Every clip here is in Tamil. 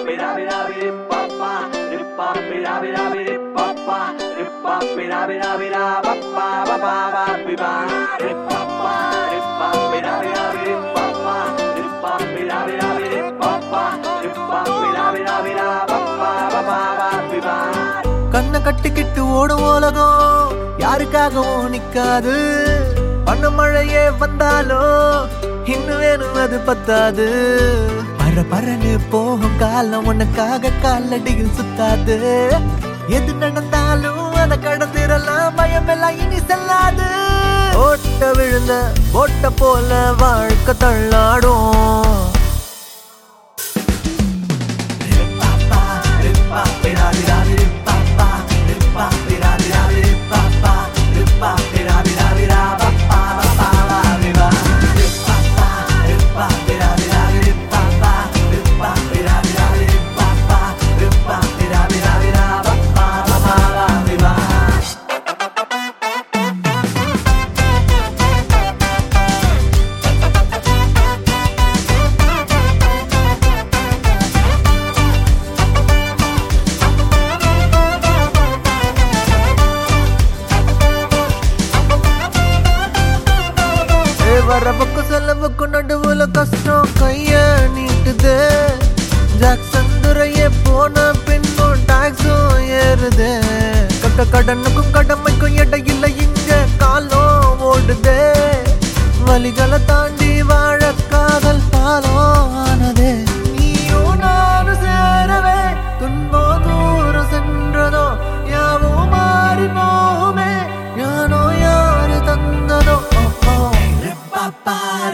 கண்ணை கட்டிக்கிட்டு ஓடும் உலகம் யாருக்காகவும் நிக்காது பண்ண மழையே வந்தாலும் இன்னும் வேணும் அது பத்தாது பர பரன்னு போகும் காலம் உனக்காக காலடியில் சுத்தாது எது நடந்தாலும் அதை கடந்திரலாம் பயம் எல்லாம் இனி செல்லாது ஓட்ட விழுந்த ஓட்ட போல வாழ்க்கை தள்ளாடும் ஏ, வரவுக்கு செலவுக்கு நடுவுல கஷ்டம் கைய நீட்டுது ஜாக்சன் துறையே போன பின்னும் டாக்ஸும் ஏறுது கட்ட கடனுக்கும் கடமைக்கும் இடையில இங்க காலம் ஓடுதே வழிகளை தாண்டி வாழ காதல் பாலம் ஆனதே நீயும் நானும் சேரவே துன்பம் தூரம் சென்றதோ யாவும் மாறி போகுமே யானோ யாரு தந்ததோ ஓ, ஓ.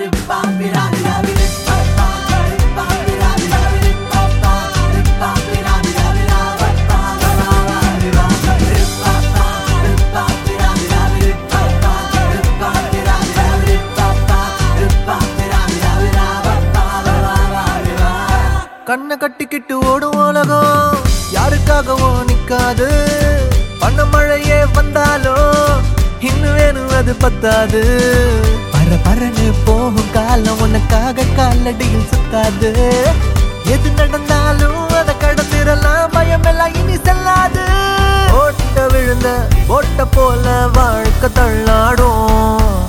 கண்ணை கட்டிக்கிட்டு ஓடும் உலகம் யாருக்காகவும் நிக்காது பண்ண மழையே வந்தாலும் இன்னும் வேணும் அது பத்தாது பர பரன்னு போகும் காலம் உனக்காக காலடியில் சுத்தாது எது நடந்தாலும் அதை கடந்திரலாம் பயம் எல்லாம் இனி செல்லாது ஓட்ட விழுந்த ஓட்ட போல வாழ்க்கை தள்ளாடும்